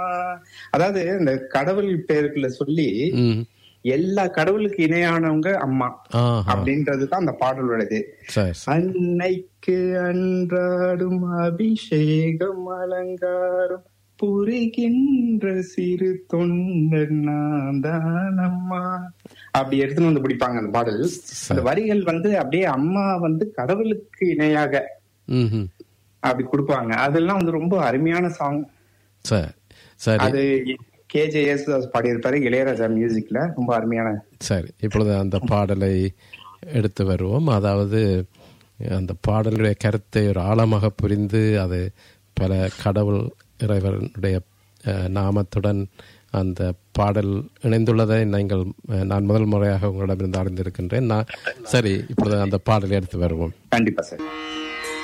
அம்மா அதாவது இந்த கடவுள் பேருக்குள்ள சொல்லி ம் எல்லா கடவுளுக்கு இணையானவங்க அம்மா ஆஹா அப்படின்றதுதான் அந்த பாடலோடது சரி சரி. அன்னைக்கு அன்றாடும் அபிஷேகம் அலங்காரம் புரிகின்ற சிறு தொண்டர் நான் அம்மா அப்படி எடுத்துன்னு வந்து பிடிப்பாங்க அந்த பாடல் அந்த வரிகள் வந்து அப்படியே அம்மா வந்து கடவுளுக்கு இணையாக ம்ஹும். அப்படி கொடுப்பாங்க அதெல்லாம் வந்து ரொம்ப அருமையான சாங் சரி சரி அது கேஜே யேசுதாஸ் பாடியிருப்பாரு இளையராஜா மியூசிக்ல ரொம்ப அருமையான சரி இப்பொழுது அந்த பாடலை எடுத்து வருவோம் அதாவது அந்த பாடலுடைய கருத்தை ஒரு ஆழமாக புரிந்து அது பல கடவுள் இறைவனுடைய அஹ், நாமத்துடன் அந்த பாடல் இணைந்துள்ளதை நீங்கள் அஹ், நான் முதல் முறையாக உங்களிடமிருந்து அறிந்திருக்கின்றேன் நான் சரி இப்பொழுது அந்த பாடலை எடுத்து வருவோம் கண்டிப்பா சார்